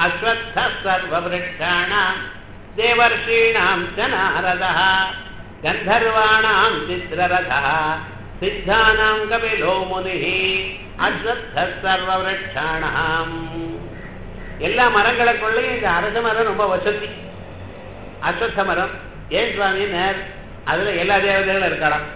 அஸ்வத்த சர்வவிருட்சாணாம் தேவர்ஷீணாம் ச நாரதः கந்தர்வாணாம் சித்திரரதः சித்தானாம் கபிலோ முனிः அஸ்வத்த சர்வவிருட்சாணாம் எல்லா மரங்களுக்குள்ளேயும் இந்த அரச மரம் ரொம்ப வசதி அஸ்வத்த மரம் ஏன் சுவாமினர் அதுல எல்லா தேவதைகளும் இருக்கலாம்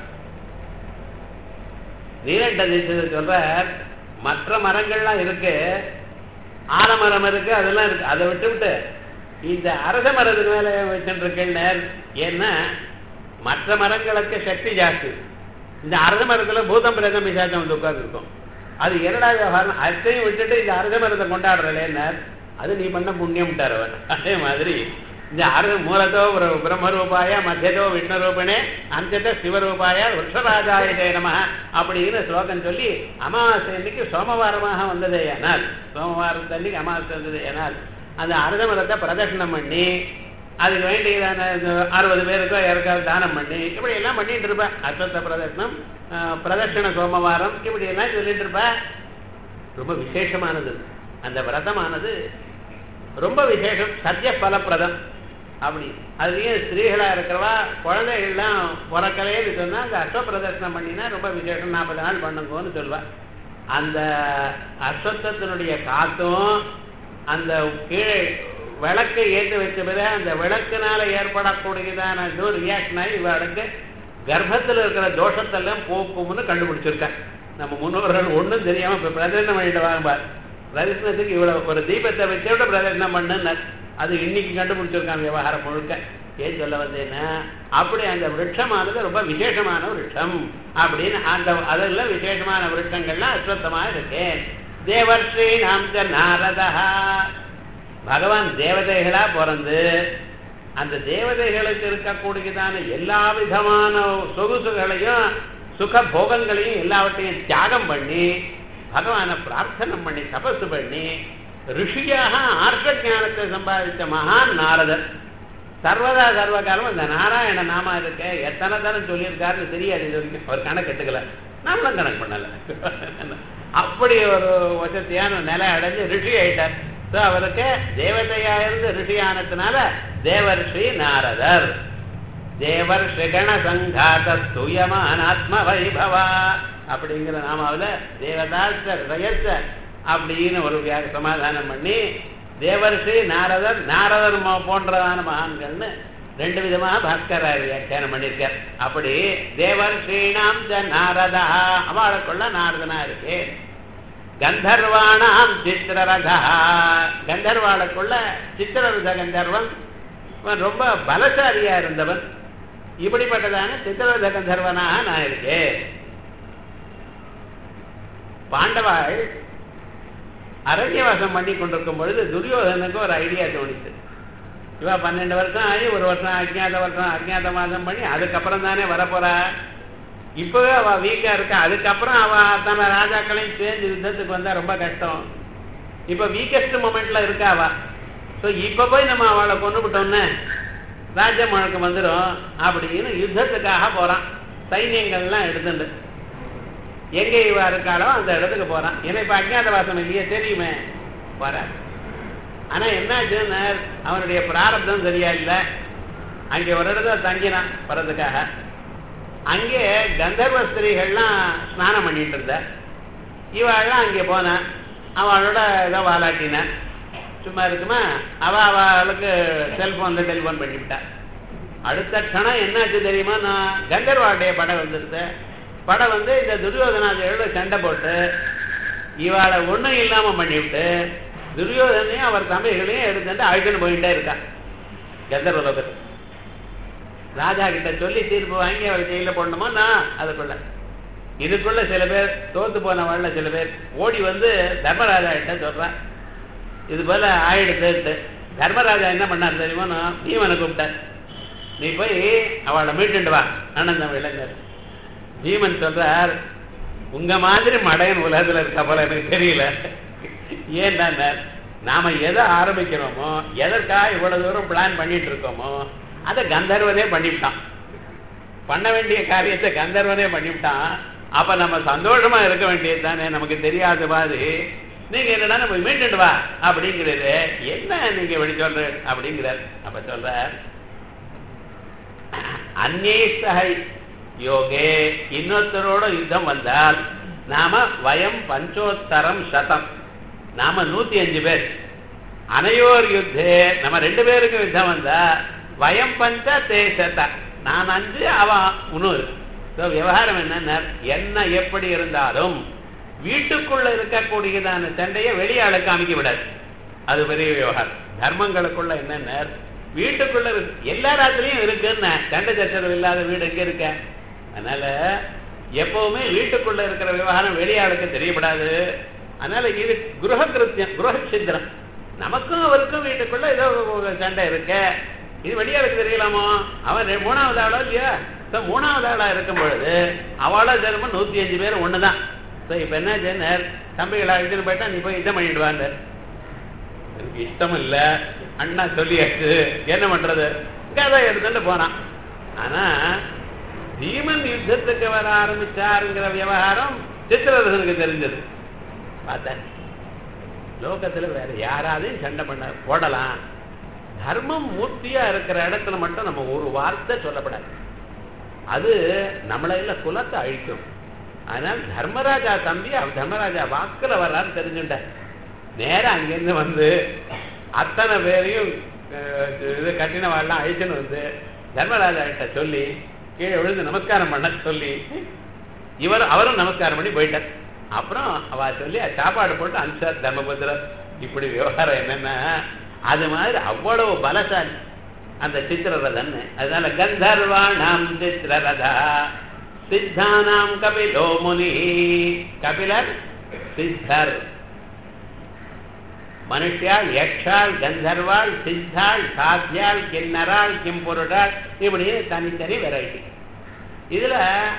நீலண்ட தீட்சிதர் சொல்றார் மற்ற மரங்கள்லாம் இருக்கு ஆலமரம் இருக்கு அதெல்லாம் இருக்கு அதை விட்டு விட்டு இந்த அரச மரத்துக்கு மேல வச்சுட்டு இருக்கேன் ஏன்னா மற்ற மரங்களுக்கு சக்தி ஜாஸ்தி இந்த அரச மரத்துல பூதம் பிரதம் பிசாச்சம் வந்து உட்கார்ந்து இருக்கும் அது என்னடா விவகாரம் அத்தையும் விட்டுட்டு இந்த அரச மரத்தை கொண்டாடுறலேன்னார் அது நீ பண்ண புண்ணியம்ட்டார் அவர் அதே மாதிரி இந்த அரு மூலத்தோ ஒரு பிரம்மரூபாய மத்தியதோ விஷ்ணுரூபனே அந்தத சிவரூபாய விருஷராஜாய நம அப்படின்னு ஸ்லோகம் சொல்லி அமாவாசை அன்னைக்கு சோமவாரமாக வந்ததே ஆனால் சோமவாரத்தன்னைக்கு அமாவாசை வந்ததே ஆனால் அந்த அரச மரத்தை பிரதட்சணம் பண்ணி அதுக்கு வேண்டியதான அறுபது பேருக்கோ யாருக்காவது தானம் பண்ணி இப்படி எல்லாம் பண்ணிட்டு இருப்பேன் அஸ்வத்த பிரதட்சணம் பிரதட்சண சோமவாரம் இப்படி எல்லாம் சொல்லிட்டு இருப்பேன் ரொம்ப விசேஷமானது அந்த விரதமானது ரொம்ப விசேஷம் சத்திய பலப்பிரதம் அப்படி அதுலேயும் ஸ்திரீகளா இருக்கிறவா குழந்தைகள்லாம் பிறக்கலேன்னு சொன்னா அந்த அஸ்வ பிரதர்சனம் பண்ணினா ரொம்ப விசேஷம் நாற்பது நாள் பண்ணுங்கன்னு சொல்லுவா அந்த அஸ்வத்தத்தினுடைய காத்தும் அந்த கீழே விளக்கை ஏற்றி வச்ச பிறகு அந்த விளக்குனால ஏற்படக்கூடியதான இது ரியாக்ஷன் ஆகி இவளுக்கு கர்ப்பத்தில் இருக்கிற தோஷத்தெல்லாம் போக்கும்னு கண்டுபிடிச்சிருக்கேன் நம்ம முன்னோர்கள் ஒன்றும் தெரியாம இப்ப பிரதர்ஷனம் பண்ணிட்டு வாங்க பிரதர்ஷனத்துக்கு இவ்வளவு ஒரு தீபத்தை வச்சோட பிரதர்ஷனம் பண்ணுன்னு அது இன்னைக்கு கண்டுபிடிச்சிருக்காங்க விவகாரம் முழுக்க ஏன் சொல்ல வந்தேன்னா அப்படி அந்த விருட்சமானது ரொம்ப விசேஷமான விருட்சம் அப்படின்னு அந்த அதெல்லாம் விசேஷமான விருட்சங்கள்லாம் அஸ்வத்தமா இருக்கு தேவர்ஸ்ரீ நாம் நாரதா பகவான் தேவதைகளா பிறந்து அந்த தேவதைகளுக்கு இருக்கக்கூடியதான எல்லா விதமான சொகுசுகளையும் சுக போகங்களையும் எல்லாவற்றையும் தியாகம் பண்ணி பகவானை பிரார்த்தனை பண்ணி தபசு பண்ணி ரிஷியாக ஆர்ஷ ஞானத்தை சம்பாதித்த மகான் நாரதர் சர்வதா சர்வகாலம் அந்த நாராயண நாமா இருக்க எத்தனை தரம் சொல்லியிருக்காருன்னு தெரியாது இது வரைக்கும் அவர் கணக்கு எடுத்துக்கல நாமளும் கணக்கு பண்ணல அப்படி ஒரு வசதியான நிலை அடைஞ்சு ரிஷி ஆயிட்டார் ஸோ அவருக்கு தேவதையா இருந்து ரிஷி ஆனதுனால தேவர்ஷி நாரதர் தேவர் ஸ்ரீகண சங்காத துயமானாத்ம வைபவா அப்படிங்கிற நாமாவில் தேவதாச ரயச அப்படின்னு ஒரு சமாதானம் பண்ணி தேவர்ஷி நாரதர் நாரதர் போன்றதான மகான்கள்னு ரெண்டு விதமா பாஸ்கரர் வியாக்கியானம் பண்ணியிருக்கார் அப்படி தேவர்ஷீணாம் ச நாரதா அவளுக்குள்ள நாரதனா இருக்கு கந்தர்வானாம் சித்திரரதா கந்தர்வாளுக்குள்ள சித்திரரத கந்தர்வன் ரொம்ப பலசாலியா இருந்தவன் இப்படிப்பட்டதான சித்திரரத கந்தர்வனாக நான் இருக்கேன் பாண்டவாள் அரண்யவாசம் பண்ணி கொண்டிருக்கும் பொழுது துரியோதனுக்கு ஒரு ஐடியா தோணிச்சு இவா பன்னெண்டு வருஷம் ஆகி ஒரு வருஷம் அஜ்ஞாத வருஷம் அஜ்ஞாத மாதம் பண்ணி அதுக்கப்புறம் தானே வரப்போறா இப்பவே அவ வீக்கா இருக்கா அதுக்கப்புறம் அவ தன ராஜாக்களையும் சேர்ந்து யுத்தத்துக்கு வந்தா ரொம்ப கஷ்டம் இப்ப வீக்கஸ்ட் மூமெண்ட்ல இருக்கா அவ ஸோ இப்ப போய் நம்ம அவளை கொண்டு விட்டோம்னு ராஜ முழக்கம் வந்துடும் அப்படின்னு யுத்தத்துக்காக போறான் சைன்யங்கள்லாம் எடுத்துட்டு எங்க இவ இருக்காளோ அந்த இடத்துக்கு போறான் ஏன்னா இப்ப அஜ்ஞாதவாசம் இல்லையே தெரியுமே போறான் ஆனா என்னாச்சுன்னு அவனுடைய பிராரப்தம் சரியா இல்லை அங்கே ஒரு இடத்துல தங்கினான் போறதுக்காக அங்கே கந்தர்வ ஸ்திரீகள்லாம் ஸ்நானம் பண்ணிட்டு இருந்த இவாள்லாம் அங்கே போனான் அவளோட ஏதோ வாலாட்டினான் சும்மா இருக்குமா அவ அவளுக்கு செல்போன்ல டெலிஃபோன் பண்ணிவிட்டா அடுத்த க்ஷணம் என்னாச்சு தெரியுமா நான் கந்தர்வாடைய படம் வந்துருது படம் வந்து இந்த துரியோதனாதையோட சண்டை போட்டு இவாளை ஒன்றும் இல்லாம பண்ணிவிட்டு துரியோதனையும் அவர் தம்பிகளையும் எடுத்துட்டு அழுதுன்னு போயிட்டே இருக்கா கந்தர்வ லோகத்துக்கு ராஜா கிட்ட சொல்லி தீர்ப்பு வாங்கி அவள் ஜெயில போடணுமா நான் அதுக்குள்ள இதுக்குள்ள சில பேர் தோத்து போனவள்ல சில பேர் ஓடி வந்து தர்மராஜா கிட்ட சொல்றான் இது போல ஆயிடுத்து தர்மராஜா என்ன பண்ணார் தெரியுமா நான் பீமனை கூப்பிட்டேன் நீ போய் அவளை மீட்டுண்டு வா ஆனந்தம் இளைஞர் பீமன் சொல்றார் உங்க மாதிரி மடையன் உலகத்துல இருக்க போல எனக்கு தெரியல ஏன்டா நாம எதை ஆரம்பிக்கிறோமோ எதற்காக இவ்வளவு தூரம் பிளான் பண்ணிட்டு இருக்கோமோ அதை கந்தர்வனே பண்ணிவிட்டான் பண்ண வேண்டிய காரியத்தை கந்தர்வனே பண்ணிவிட்டான் அப்ப நம்ம சந்தோஷமா இருக்க வேண்டியது தானே நமக்கு தெரியாத மாதிரி நீங்க என்னடா போய் மீண்டுட்டு வா அப்படிங்கிறது என்ன நீங்க இப்படி சொல்ற அப்படிங்கிறார் அப்ப சொல்ற அந்நேசகை யோகே இன்னொருத்தரோட யுத்தம் வந்தால் நாம வயம் பஞ்சோத்தரம் சதம் நாம நூத்தி அஞ்சு பேர் அனையோர் யுத்தே நம்ம ரெண்டு பேருக்கு யுத்தம் வந்தா வயம் பஞ்ச தே சத நான் அஞ்சு அவன் முன்னூறு ஸோ விவகாரம் என்னன்னா என்ன எப்படி இருந்தாலும் வீட்டுக்குள்ள இருக்கக்கூடியதான சண்டையை வெளியாளுக்கு அமைக்க விடாது அது பெரிய விவகாரம் தர்மங்களுக்குள்ள என்னென்ன வீட்டுக்குள்ள இருக்கு எல்லா ராத்திரியும் இருக்குன்னு சண்டை சச்சரவு இல்லாத வீடு எங்க இருக்க அதனால எப்பவுமே வீட்டுக்குள்ள இருக்கிற விவகாரம் வெளியாளுக்கு தெரியப்படாது அதனால இது குருஹ கிருத்தியம் குருஹ சித்திரம் நமக்கும் அவருக்கும் வீட்டுக்குள்ள ஏதோ ஒரு சண்டை இருக்கு இது வெளியாளுக்கு தெரியலாமோ அவன் ரெ- மூணாவது ஆளோ இல்லையா ஸோ மூணாவது ஆளா இருக்கும் பொழுது அவளோ ஜென்மம் நூத்தி அஞ்சு பேர் ஒண்ணுதான் ஸோ இப்ப என்ன ஜென்னர் தம்பிகளை அழைச்சிட்டு போயிட்டா நீ போய் யுத்தம் பண்ணிடுவாங்க எனக்கு இஷ்டம் இல்ல அண்ணா சொல்லியாச்சு என்ன பண்றது கதை எடுத்துட்டு போனான் ஆனா பீமன் யுத்தத்துக்கு வர ஆரம்பிச்சாருங்கிற விவகாரம் சித்திரரசனுக்கு தெரிஞ்சது பார்த்தேன் லோகத்துல வேற யாராலையும் சண்டை பண்ண போடலாம் தர்மம் மூர்த்தியா இருக்கிற இடத்துல மட்டும் நம்ம ஒரு வார்த்தை சொல்லப்படாது அது நம்மள இல்ல குலத்தை அழிக்கும் அதனால் தர்மராஜா தம்பி அவர் தர்மராஜா வாக்குல வர்றான்னு தெரிஞ்சுட்டேன் நேரா அங்கிருந்து வந்து அத்தனை பேரையும் அஹ், இது கட்டினவாள்லாம் அழிச்சுன்னு வந்து தர்மராஜா கிட்ட சொல்லி கீழே விழுந்து நமஸ்காரம் பண்ண சொல்லி இவர் அவரும் நமஸ்காரம் பண்ணி போயிட்டார் அப்புறம் அவ சொல்லி சாப்பாடு போட்டு அனுப்பிச்சார் தர்மபுத்திரர் இப்படி விவகாரம் என்னன்னா அது மாதிரி அவ்வளவு பலசாலி அந்த சித்திரரதன் அதனால கந்தர்வாணாம் சித்திரரதா சித்தானாம் கபிலோ முனி கபிலர் சித்தர் மனுஷியாள் யக்ஷாள் கந்தர்வாள் சித்தாள் சாத்தியாள் கிண்ணறாள் கிம்பொருடாள் இப்படியே தனித்தனி வெரைட்டி இதுல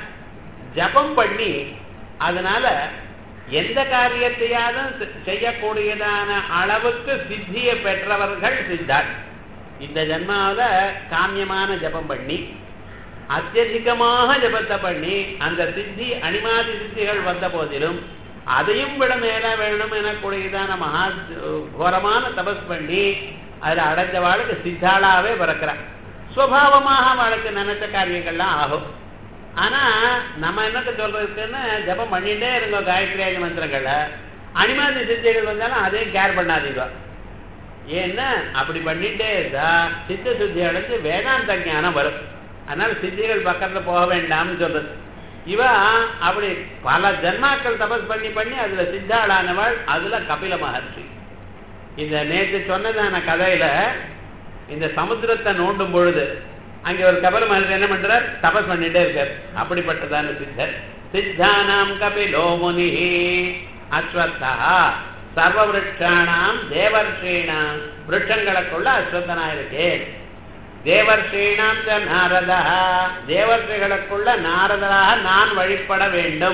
ஜபம் பண்ணி அதனால எந்த காரியத்தையாலும் செ- செய்யக்கூடியதான அளவுக்கு சித்தியை பெற்றவர்கள் சித்தாள் இந்த ஜென்மாவில காமியமான ஜபம் பண்ணி அத்தியதிகமாக ஜபத்தை பண்ணி அந்த சித்தி அனிமாதி சித்திகள் வந்த போதிலும் அதையும் விட மேல வேணும் எனக்கூடியதான மகா கோரமான தபஸ் பண்ணி அதுல அடைஞ்சவாளுக்கு சித்தாளாவே பிறக்கிறார் சுவாவமாக அவளுக்கு நினைச்ச காரியங்கள்லாம் ஆகும் ஆனா நம்ம என்னத்த சொல்றதுக்குன்னு ஜபம் பண்ணிட்டே இருங்க காயத்ரி மந்திரங்களை அனிமாதி சித்திகள் வந்தாலும் அதையும் கேர் பண்ணாதீங்க ஏன்னா அப்படி பண்ணிட்டே இருந்தா சித்த சுத்தி அடைஞ்சு வேதாந்த ஞானம் வரும் அதனால சித்திகள் பக்கத்துல போக வேண்டாம்னு சொல்றது இவ அப்படி பல ஜன்மாக்கள் தபஸ் பண்ணி பண்ணி அதுல சித்தாளானவள் அதுல கபில மகர்ஷி இந்த நேற்று சொன்னதான கதையில இந்த சமுத்திரத்தை நோண்டும் பொழுது அங்க ஒரு கபில மகர்ஷி என்ன பண்றார் தபஸ் பண்ணிட்டே இருக்கார் அப்படிப்பட்டதான சித்தர் சித்தானாம் கபிலோ முனி அஸ்வத்தா சர்வ விரட்சாணாம் தேவர்ஷீணாம் விருட்சங்களுக்குள்ள அஸ்வத்தனா இருக்கேன் தேவர்ஷீணாம் ச நாரதா தேவர்ஷிகளுக்குள்ள நாரதராக நான் வழிபட வேண்டும்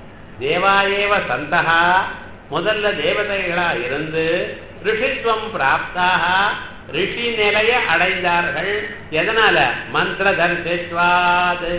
தேவாயேவ சந்தகா முதல்ல தேவதைகளா இருந்து ரிஷித்வம் பிராப்தாக ரிஷி நிலைய அடைந்தார்கள் எதனால மந்திர தரிசித்வாது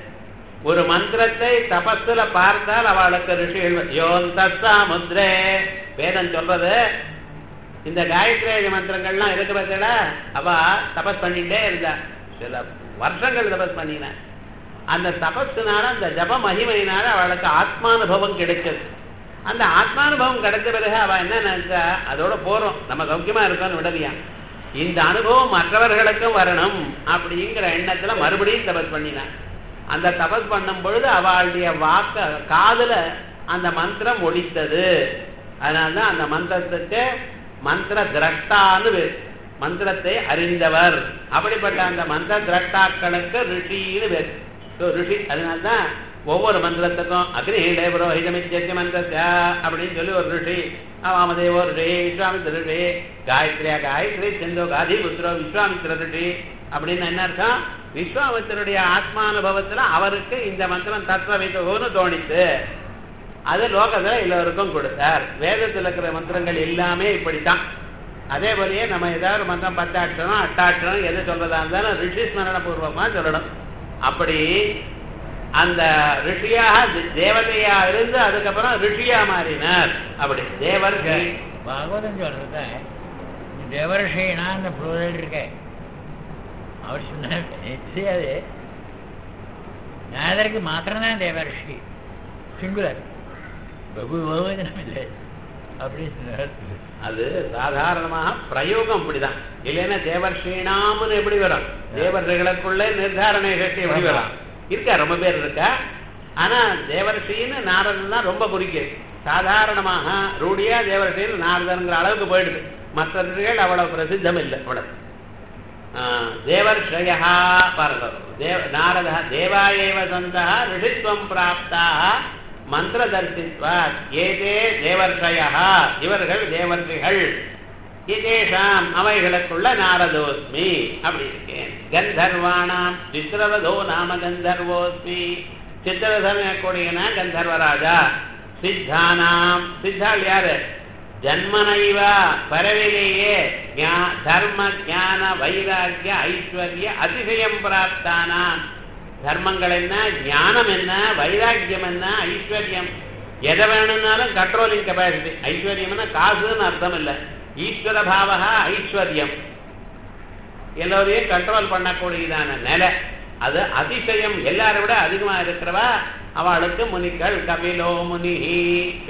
ஒரு மந்திரத்தை தபஸ்ல பார்த்தால் அவளுக்கு ரிஷிகள் யோந்தஸ்தா முத்ரே வேதம் சொல்றது இந்த காயத்ரி மந்திரங்கள்லாம் இருக்கு பார்த்தா அவ தபஸ் பண்ணிட்டே இருந்தா சில வருஷங்கள் தபஸ் பண்ணின அந்த தபஸ்னால அந்த ஜப மகிமையினால அவளுக்கு ஆத்மானுபவம் கிடைச்சது அந்த ஆத்மானுபவம் கிடைச்ச பிறகு அவ என்ன நினைச்சா அதோட போறோம் நம்ம சௌக்கியமா இருக்கோம்னு விடலையா இந்த அனுபவம் மற்றவர்களுக்கும் வரணும் அப்படிங்கிற எண்ணத்துல மறுபடியும் தபஸ் பண்ணினான் அந்த தபஸ் பண்ணும் பொழுது அவளுடைய வாக்க காதுல அந்த மந்திரம் ஒலித்தது அதனால்தான் அந்த மந்திரத்துக்கு மந்திர திரஷ்டான்னு பேர் மந்திரத்தை அறிந்தவர் அப்படிப்பட்ட அந்த மந்திர திரஷ்டாக்களுக்கு ரிஷின்னு பேர் ஸோ ரிஷி அதனால்தான் ஒவ்வொரு மந்திரத்துக்கும் அக்னிஹீடே புரோஹிதமித்யசிய மந்திரஸ்யா அப்படின்னு சொல்லி ஒரு ரிஷி வாமதேவோ ரிஷி விஸ்வாமித்திர ரிஷி காயத்ரியா காயத்ரி சிந்தோ காதி புத்திரோ விஸ்வாமித்திர ரிஷி அப்படின்னு என்ன அர்த்தம் விஸ்வாமித்திரருடைய ஆத்மானுபவத்துல அவருக்கு இந்த மந்திரம் தத்வவித்துன்னு தோணித்து அது லோகத்துல எல்லோருக்கும் கொடுத்தார் வேதத்தில் இருக்கிற மந்திரங்கள் எல்லாமே இப்படித்தான் அதே போலயே நம்ம ஏதாவது ஒரு மந்திரம் பத்தாட்சரம் அட்டாட்சரம் எது சொல்றதா இருந்தாலும் ரிஷி ஸ்மரண பூர்வமா சொல்லணும் அப்படி அந்த ரிஷியாக தே- தேவதையா இருந்து அதுக்கப்புறம் ரிஷியா மாறினார் அப்படி தேவர்கள் பாகவதம் சொல்றத தேவர்ஷினான்னு ப்ளூரல் இருக்கே அவர் சொன்னார் தெரியாது நாதருக்கு மாத்திரம்தான் தேவர்ஷி சிங்குலர் பகு பகுவதனம் இல்லை அப்படின்னு சொன்னார் அது சாதாரணமாக பிரயோகம் அப்படிதான் இல்லைன்னா தேவர்ஷீனாம்னு எப்படி வரும் தேவர்களுக்குள்ளே நிர்தாரணை சக்தி எப்படி வரும் இருக்கா ரொம்ப பேர் இருக்கா ஆனா தேவர்ஷின்னு நாரதன் தான் ரொம்ப குறிக்குது சாதாரணமாக ரூடியா தேவர்ஷின்னு நாரதன்கிற அளவுக்கு போயிடுது மற்ற ரிஷிகள் அவ்வளவு பிரசித்தம் இல்லை அவ்வளவு தேவர்ஷயா பாருங்க தேவ நாரத தேவா ஏவ சந்தா ரிஷித்வம் பிராப்தாக மந்திரதர்சித்வாத் ஏதே தேவர்ஷயா இவர்கள் தேவர்ஷிகள் இதேஷாம் அவைகளுக்குள்ள நாரதோஸ்மி அப்படி இருக்கேன் கந்தர்வானாம் சித்திரரதோ நாம கந்தர்வோஸ்மி சித்திரதன் கூடியனா கந்தர்வராஜா சித்தானாம் சித்தாள் யாரு ஜன்மனைவா பரவிலேயே ஞா- தர்ம ஞான வைராக்கிய ஐஸ்வர்ய அதிசயம் பிராப்தானாம் தர்மங்கள் என்ன ஞானம் என்ன வைராக்கியம் என்ன ஐஸ்வர்யம் எதை வேணும்னாலும் கண்ட்ரோலிங் கெப்பாசிட்டி ஐஸ்வர்யம்னா காசுன்னு அர்த்தம் இல்லை ஈஸ்வர பாவகா ஐஸ்வர்யம் எல்லோரையும் கண்ட்ரோல் பண்ணக்கூடியதான நிலை அது அதிசயம் எல்லாரை விட அதிகமா இருக்கிறவா அவளுக்கு முனிகள் கபிலோ முனிஹி